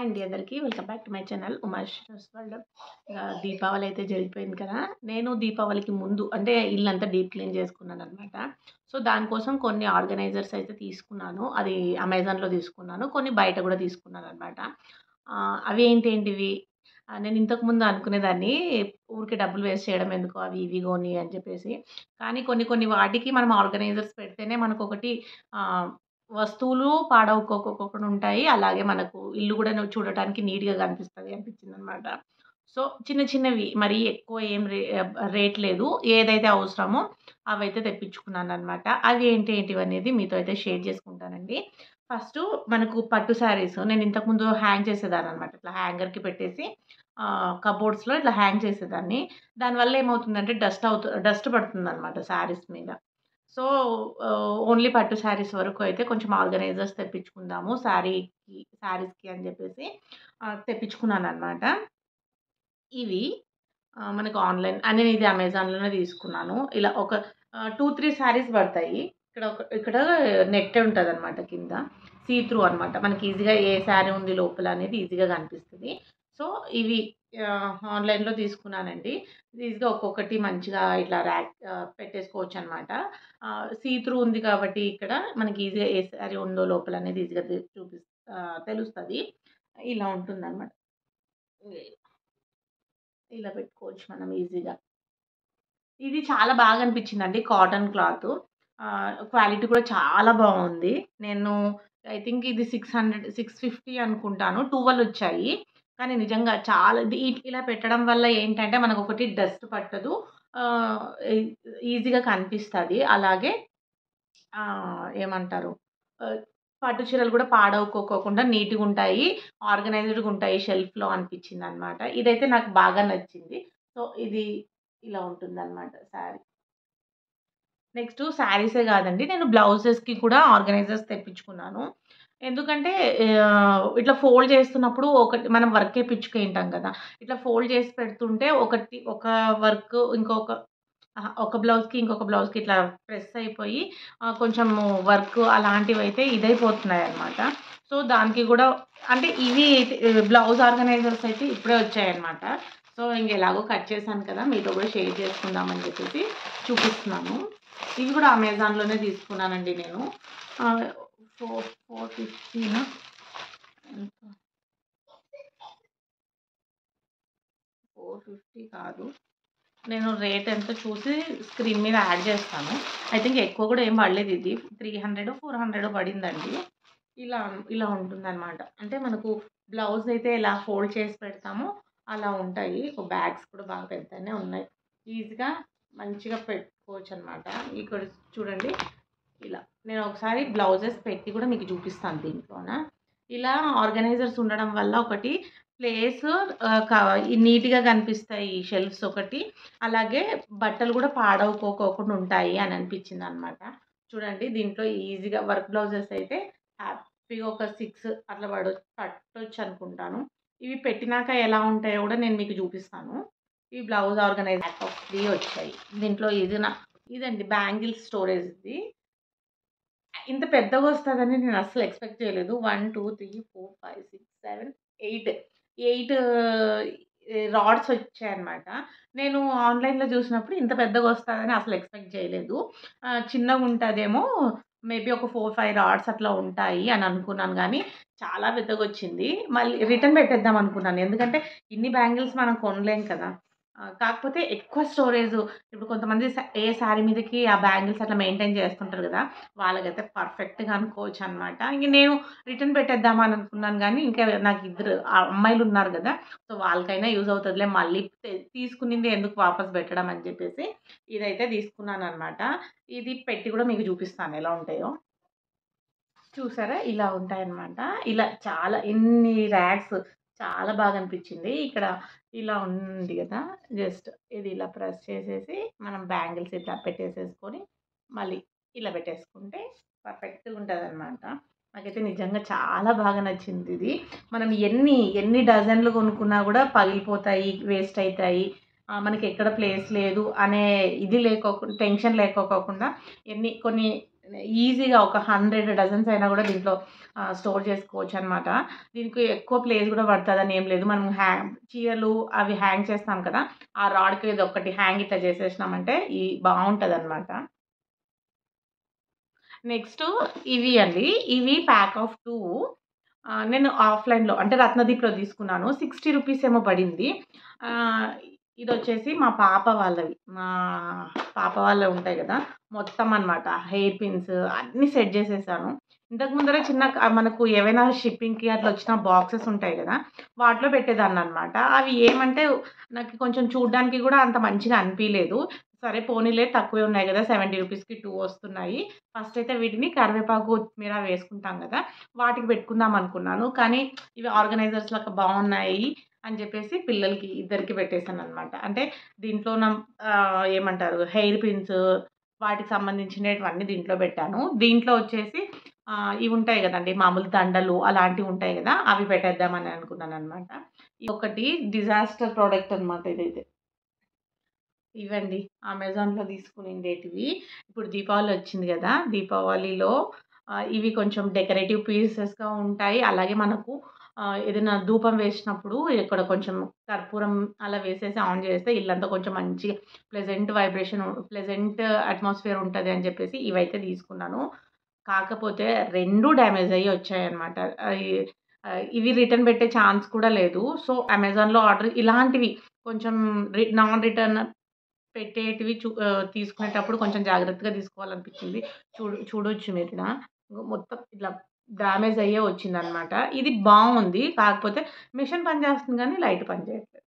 అండి అందరికీ welcome back to my channel Umash world ఇక దీపావళి అయితే జరిగిపోయింది కదా నేను దీపావళికి ముందు అంటే ఇల్లంతా డీప్ క్లీన్ చేసుకున్నాను అనమాట సో దానికోసం కొన్ని ఆర్గనైజర్స్ అయితే తీసుకున్నాను అది అమెజాన్లో తీసుకున్నాను కొన్ని బయట కూడా తీసుకున్నాను అనమాట అవి ఏంటి ఏంటివి ఆ, నేను ఇంతకుముందు అనుకునేదాన్ని ఊరికే డబ్బులు వేస్ట్ చేయడం ఎందుకు అవి ఇవి కొని అని చెప్పేసి కానీ కొన్ని కొన్ని వాటికి మనం ఆర్గనైజర్స్ పెడితేనే మనకు ఒకటి ఆ, వస్తువులు పాడవుకోకుండా ఉంటాయి అలాగే మనకు ఇల్లు కూడా నువ్వు చూడటానికి నీట్గా కనిపిస్తుంది అనిపించింది అనమాట సో చిన్న చిన్నవి మరీ ఎక్కువ ఏం రే రేట్ లేదు ఏదైతే అవసరమో అవైతే తెప్పించుకున్నాను అనమాట అవి ఏంటి ఏంటివి అనేది మీతో అయితే షేర్ చేసుకుంటానండి ఫస్ట్ మనకు పట్టు శారీస్ నేను ఇంతకుముందు హ్యాంగ్ చేసేదాన్ని అనమాట ఇట్లా హ్యాంగర్కి పెట్టేసి కబోర్డ్స్లో ఇట్లా హ్యాంగ్ చేసేదాన్ని దానివల్ల ఏమవుతుందంటే డస్ట్ అవుతు డస్ట్ పడుతుంది అనమాట శారీస్ మీద సో ఓన్లీ పట్టు శారీస్ వరకు అయితే కొంచెం ఆర్గనైజర్స్ తెప్పించుకుందాము శారీకి శారీస్కి అని చెప్పేసి ఆ, తెప్పించుకున్నాను అనమాట ఇవి ఆ, మనకు ఆన్లైన్ అని నేను ఇది అమెజాన్లోనే తీసుకున్నాను ఇలా ఒక టూ త్రీ శారీస్ పడతాయి ఇక్కడ ఒక ఇక్కడ నెట్ ఉంటుంది అనమాట కింద సీ త్రూ అనమాట మనకి ఈజీగా ఏ శారీ ఉంది లోపల అనేది ఈజీగా కనిపిస్తుంది సో ఇవి ఆ, ఆన్లైన్లో తీసుకున్నానండి ఈజీగా ఒక్కొక్కటి మంచిగా ఇట్లా ర్యాక్ పెట్టేసుకోవచ్చు అనమాట సీ త్రూ ఉంది కాబట్టి ఇక్కడ మనకి ఈజీగా ఏ శారీ ఉందో లోపల అనేది ఈజీగా తె- చూపి ఆ, తెలుస్తుంది ఇలా ఉంటుంది అనమాట ఇలా పెట్టుకోవచ్చు మనం ఈజీగా ఇది చాలా బాగా అనిపించిందండి కాటన్ క్లాత్ క్వాలిటీ కూడా చాలా బాగుంది నేను ఐ థింక్ ఇది సిక్స్ హండ్రెడ్ సిక్స్ ఫిఫ్టీ అనుకుంటాను ట్వెల్వ్ వచ్చాయి కానీ నిజంగా చాలా ఇది ఇ- ఇలా పెట్టడం వల్ల ఏంటంటే మనకు ఒకటి డస్ట్ పట్టదు ఆ, ఈ- ఈజీగా కనిపిస్తుంది అలాగే ఆ, ఏమంటారు ఆ, పట్టు చీరలు కూడా పాడవుకోకుండా నీట్గా ఉంటాయి ఆర్గనైజ్డ్గా ఉంటాయి షెల్ఫ్లో అనిపించింది అనమాట ఇదైతే నాకు బాగా నచ్చింది సో ఇది ఇలా ఉంటుంది అనమాట శారీ నెక్స్ట్ శారీసే కాదండి నేను బ్లౌజెస్కి కూడా ఆర్గనైజర్స్ తెప్పించుకున్నాను ఎందుకంటే ఆ, ఇట్లా ఫోల్డ్ చేస్తున్నప్పుడు ఒకటి మనం వర్క్ వేయించుకుంటాం కదా ఇట్లా ఫోల్డ్ చేసి పెడుతుంటే ఒకటి ఒక వర్క్ ఇంకొక ఆహా, ఒక బ్లౌజ్కి ఇంకొక బ్లౌజ్కి ఇట్లా ప్రెస్ అయిపోయి ఆ, కొంచెం వర్క్ అలాంటివి అయితే ఇదైపోతున్నాయి అనమాట సో దానికి కూడా అంటే ఇవి బ్లౌజ్ ఆర్గనైజర్స్ అయితే ఇప్పుడే వచ్చాయన్నమాట సో ఇంక ఎలాగో కట్ చేశాను కదా మీతో కూడా షేర్ చేసుకుందామని చెప్పేసి చూపిస్తున్నాను ఇవి కూడా అమెజాన్లోనే తీసుకున్నానండి నేను ఫోర్ ఫోర్ ఫిఫ్టీనా ఫోర్ ఫిఫ్టీ కాదు నేను రేట్ ఎంత చూసి స్క్రీన్ మీద యాడ్ చేస్తాను ఐ థింక్ ఎక్కువ కూడా ఏం పడలేదు ఇది త్రీ హండ్రెడ్ ఫోర్ హండ్రెడ్ పడిందండి ఇలా ఇలా ఉంటుందన్నమాట అంటే మనకు బ్లౌజ్ అయితే ఎలా ఫోల్డ్ చేసి పెడతామో అలా ఉంటాయి బ్యాగ్స్ కూడా బాగా పెద్దనే ఉన్నాయి ఈజీగా మంచిగా పెట్టుకోవచ్చు అనమాట ఇక్కడ చూడండి ఇలా నేను ఒకసారి బ్లౌజెస్ పెట్టి కూడా మీకు చూపిస్తాను దీంట్లోన ఇలా ఆర్గనైజర్స్ ఉండడం వల్ల ఒకటి ప్లేస్ నీట్గా కనిపిస్తాయి షెల్ఫ్స్ ఒకటి అలాగే బట్టలు కూడా పాడవుకోకుండా ఉంటాయి అని అనిపించింది అనమాట చూడండి దీంట్లో ఈజీగా వర్క్ బ్లౌజెస్ అయితే హ్యాపీగా ఒక సిక్స్ అట్లా పడ పట్టొచ్చు అనుకుంటాను ఇవి పెట్టినాక ఎలా ఉంటాయో కూడా నేను మీకు చూపిస్తాను ఈ బ్లౌజ్ ఆర్గనైజ్ ఆఫ్ త్రీ వచ్చాయి దీంట్లో ఇది నా ఇదండి బ్యాంగిల్స్ స్టోరేజ్ ఇది ఇంత పెద్దగా వస్తుందని నేను అసలు ఎక్స్పెక్ట్ చేయలేదు one two three four five six seven eight eight rods వచ్చాయన్నమాట నేను ఆన్లైన్లో చూసినప్పుడు ఇంత పెద్దగా వస్తుందని అసలు ఎక్స్పెక్ట్ చేయలేదు ఆ, చిన్నగా ఉంటుందేమో మేబీ ఒక ఫోర్ ఫైవ్ రాడ్స్ అట్లా ఉంటాయి అని అనుకున్నాను కానీ చాలా పెద్దగా వచ్చింది మళ్ళీ రిటర్న్ పెట్టేద్దాం అనుకున్నాను ఎందుకంటే ఇన్ని బ్యాంగిల్స్ మనం కొనలేం కదా ఆ, కాకపోతే ఎక్కువ స్టోరేజ్ ఇప్పుడు కొంతమంది స- ఏ శారీ మీదకి ఆ బ్యాంగిల్స్ అట్లా మెయింటైన్ చేస్తుంటారు కదా వాళ్ళకైతే పర్ఫెక్ట్గా అనుకోవచ్చు అనమాట ఇంక నేను రిటర్న్ పెట్టేద్దామని అనుకున్నాను కానీ ఇంకా నాకు ఇద్దరు ఆ అమ్మాయిలు ఉన్నారు కదా సో వాళ్ళకైనా యూజ్ అవుతుందిలే మళ్ళీ తె- తీసుకునింది ఎందుకు వాపస్ పెట్టడం అని చెప్పేసి ఇదైతే తీసుకున్నాను అనమాట ఇది పెట్టి కూడా మీకు చూపిస్తాను ఎలా ఉంటాయో చూసారా ఇలా ఉంటాయన్నమాట ఇలా చాలా ఎన్ని ర్యాక్స్ చాలా బాగా అనిపించింది ఇక్కడ ఇలా ఉంది కదా జస్ట్ ఇది ఇలా ప్రెస్ చేసేసి మనం బ్యాంగిల్స్ ఇట్లా పెట్టేసేసుకొని మళ్ళీ ఇలా పెట్టేసుకుంటే పర్ఫెక్ట్గా ఉంటుంది అనమాట నాకైతే నిజంగా చాలా బాగా నచ్చింది ఇది మనం ఎన్ని ఎన్ని డజన్లు కొనుక్కున్నా కూడా పగిలిపోతాయి వేస్ట్ అవుతాయి ఆ, మనకి ఎక్కడ ప్లేస్ లేదు అనే ఇది లేకోకుండా టెన్షన్ లేకోకుండా ఎన్ని కొన్ని ఈజీగా ఒక హండ్రెడ్ డజన్స్ అయినా కూడా దీంట్లో స్టోర్ చేసుకోవచ్చు అనమాట దీనికి ఎక్కువ ప్లేస్ కూడా పడుతుందని ఏం లేదు మనం హ్యాంగ్ చీరలు అవి హ్యాంగ్ చేస్తాం కదా ఆ రాడ్కి ఇది ఒకటి హ్యాంగ్ ఇట్లా చేసేసినామంటే ఈ బాగుంటుంది అనమాట నెక్స్ట్ ఇవి అండి ఇవి ప్యాక్ ఆఫ్ టూ నేను ఆఫ్లైన్లో అంటే రత్నదీప్లో తీసుకున్నాను సిక్స్టీ రూపీస్ ఏమో పడింది ఆ, ఇది వచ్చేసి మా పాప వాళ్ళవి మా పాప వాళ్ళవి ఉంటాయి కదా మొత్తం అన్నమాట హెయిర్ పిన్స్ అన్నీ సెట్ చేసేసాను ఇంతకు ముందర చిన్న క- మనకు ఏవైనా షిప్పింగ్కి అట్లా వచ్చిన బాక్సెస్ ఉంటాయి కదా వాటిలో పెట్టేదాన్ని అనమాట అవి ఏమంటే నాకు కొంచెం చూడడానికి కూడా అంత మంచిగా అనిపించలేదు సరే పోనీలే తక్కువే ఉన్నాయి కదా సెవెంటీ రూపీస్కి టూ వస్తున్నాయి ఫస్ట్ అయితే వీటిని కరివేపాకు కొత్తిమీర వేసుకుంటాం కదా వాటికి పెట్టుకుందాం అనుకున్నాను కానీ ఇవి ఆర్గనైజర్స్ లాగా బాగున్నాయి అని చెప్పేసి పిల్లలకి ఇద్దరికి పెట్టేశాను అనమాట అంటే దీంట్లో నా ఆ, ఏమంటారు హెయిర్ పిన్స్ వాటికి సంబంధించినవన్నీ దీంట్లో పెట్టాను దీంట్లో వచ్చేసి ఆ, ఇవి ఉంటాయి కదండి మామూలు దండలు అలాంటివి ఉంటాయి కదా అవి పెట్టేద్దామని అనుకున్నాను అనమాట ఒకటి డిజాస్టర్ ప్రోడక్ట్ అనమాట ఇదైతే ఇవండి అమెజాన్లో తీసుకునిండేటివి ఇప్పుడు దీపావళి వచ్చింది కదా దీపావళిలో ఆ, ఇవి కొంచెం డెకరేటివ్ పీసెస్గా ఉంటాయి అలాగే మనకు ఆ, ఏదైనా ధూపం వేసినప్పుడు ఇక్కడ కొంచెం కర్పూరం అలా వేసేసి ఆన్ చేస్తే ఇల్లంతా కొంచెం మంచి ప్లెజెంట్ వైబ్రేషన్ ప్లెజెంట్ అట్మాస్ఫియర్ ఉంటుంది అని చెప్పేసి ఇవైతే తీసుకున్నాను కాకపోతే రెండు డ్యామేజ్ అయ్యి వచ్చాయన్నమాట అయి- ఆ, ఇవి రిటర్న్ పెట్టే ఛాన్స్ కూడా లేదు సో అమెజాన్లో ఆర్డర్ ఇలాంటివి కొంచెం రి నాన్ రిటర్న్ పెట్టేటివి చూ ఆ, తీసుకునేటప్పుడు కొంచెం జాగ్రత్తగా తీసుకోవాలనిపించింది చూడు చూడొచ్చు మీరు ఇక్కడ మొత్తం ఇట్లా డ్యామేజ్ అయ్యే వచ్చిందనమాట ఇది బాగుంది కాకపోతే మిషన్ పని చేస్తుంది కానీ లైట్ పని చేయట్లేదు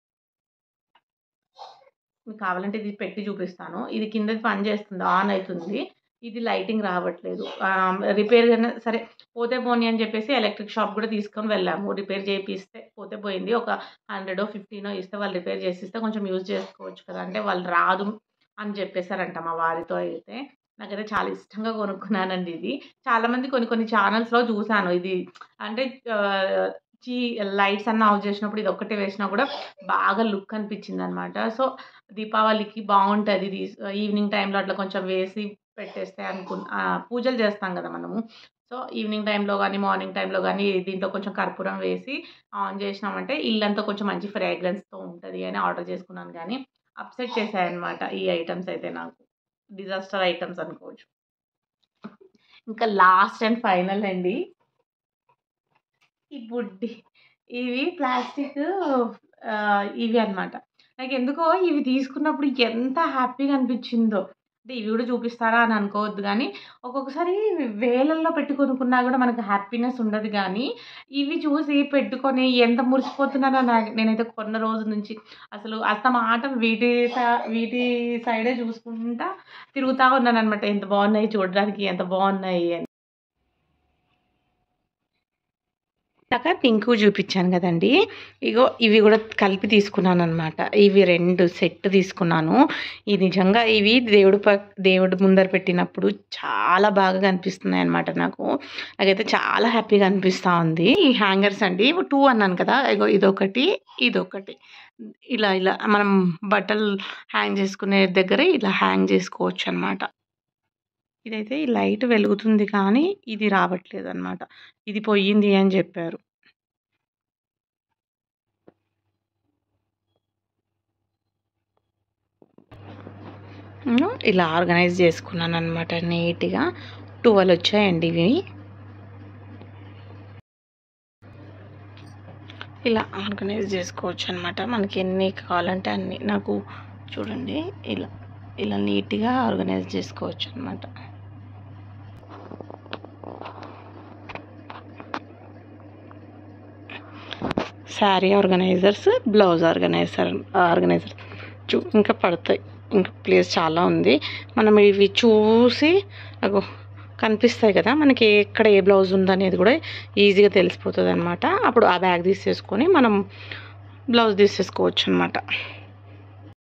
మీకు కావాలంటే ఇది పెట్టి చూపిస్తాను ఇది కిందది పని చేస్తుంది ఆన్ అవుతుంది ఇది లైటింగ్ రావట్లేదు రిపేర్ సరే పోతే పోనీ అని చెప్పేసి ఎలక్ట్రిక్ షాప్ కూడా తీసుకొని వెళ్ళాము రిపేర్ చేపిస్తే పోతే పోయింది ఒక హండ్రెడో ఫిఫ్టీనో ఇస్తే వాళ్ళు రిపేర్ చేసిస్తే కొంచెం యూజ్ చేసుకోవచ్చు కదా అంటే వాళ్ళు రాదు అని చెప్పేశారంట మా వారితో అయితే నాకైతే చాలా ఇష్టంగా కొనుక్కున్నానండి ఇది చాలామంది కొన్ని కొన్ని ఛానల్స్లో చూశాను ఇది అంటే ఆ, చీ లైట్స్ అన్న ఆఫ్ చేసినప్పుడు ఇది ఒక్కటే వేసినా కూడా బాగా లుక్ అనిపించింది అనమాట సో దీపావళికి బాగుంటుంది ఇది ఈవినింగ్ టైంలో అట్లా కొంచెం వేసి పెట్టేస్తే అనుకు ఆ, పూజలు చేస్తాం కదా మనము సో ఈవినింగ్ టైంలో కానీ మార్నింగ్ టైంలో కానీ దీంట్లో కొంచెం కర్పూరం వేసి ఆన్ చేసినామంటే ఇల్లంతా కొంచెం మంచి ఫ్రేగ్రెన్స్తో ఉంటుంది అని ఆర్డర్ చేసుకున్నాను కానీ అప్సెట్ చేశాయన్నమాట ఈ ఐటమ్స్ అయితే నాకు డిజాస్టర్ ఐటమ్స్ అనుకోవచ్చు ఇంకా లాస్ట్ అండ్ ఫైనల్ అండి ఈ బుడ్డి ఇవి ప్లాస్టిక్ ఆ, ఇవి అన్నమాట నాకు ఎందుకో ఇవి తీసుకున్నప్పుడు ఎంత హ్యాపీగా అనిపించిందో అంటే ఇవి కూడా చూపిస్తారా అని అనుకోవద్దు కానీ ఒక్కొక్కసారి వేలల్లో పెట్టి కొనుక్కున్నా కూడా మనకు హ్యాపీనెస్ ఉండదు కానీ ఇవి చూసి పెట్టుకొని ఎంత మురిసిపోతున్నానో నాకు నేనైతే కొన్న రోజు నుంచి అసలు అస్తమాటం వీటి స- వీటి సైడే చూసుకుంటా తిరుగుతూ ఉన్నాను అనమాట ఎంత బాగున్నాయి చూడడానికి ఎంత బాగున్నాయి అని ఇందాక పింక్ చూపించాను కదండి ఇగో ఇవి కూడా కలిపి తీసుకున్నాను అనమాట ఇవి రెండు సెట్ తీసుకున్నాను ఇది నిజంగా ఇవి దేవుడు ప దేవుడు ముందర పెట్టినప్పుడు చాలా బాగా కనిపిస్తున్నాయి అనమాట నాకు నాకైతే చాలా హ్యాపీగా అనిపిస్తూ ఉంది ఈ హ్యాంగర్స్ అండి టూ అన్నాను కదా ఇగో ఇదొకటి ఇదొకటి ఇలా ఇలా మనం బట్టలు హ్యాంగ్ చేసుకునే దగ్గర ఇలా హ్యాంగ్ చేసుకోవచ్చు అనమాట ఇదైతే ఈ లైట్ వెలుగుతుంది కానీ ఇది రావట్లేదు అనమాట ఇది పోయింది అని చెప్పారు నేను ఇలా ఆర్గనైజ్ చేసుకున్నాను అనమాట నీట్గా ట్వెల్వ్ వచ్చాయండి ఇవి ఇలా ఆర్గనైజ్ చేసుకోవచ్చు అనమాట మనకి ఎన్ని కావాలంటే అన్ని నాకు చూడండి ఇలా ఇలా నీట్గా ఆర్గనైజ్ చేసుకోవచ్చు అనమాట sari organisers blouse organiser organiser చూ ఇంకా పడతాయి ఇంకా ప్లేస్ చాలా ఉంది మనం ఇవి చూసి అగో కనిపిస్తాయి కదా మనకి ఎక్కడ ఏ బ్లౌజ్ ఉందనేది కూడా ఈజీగా తెలిసిపోతుంది అనమాట అప్పుడు ఆ బ్యాగ్ తీసేసుకొని మనం బ్లౌజ్ తీసేసుకోవచ్చు అనమాట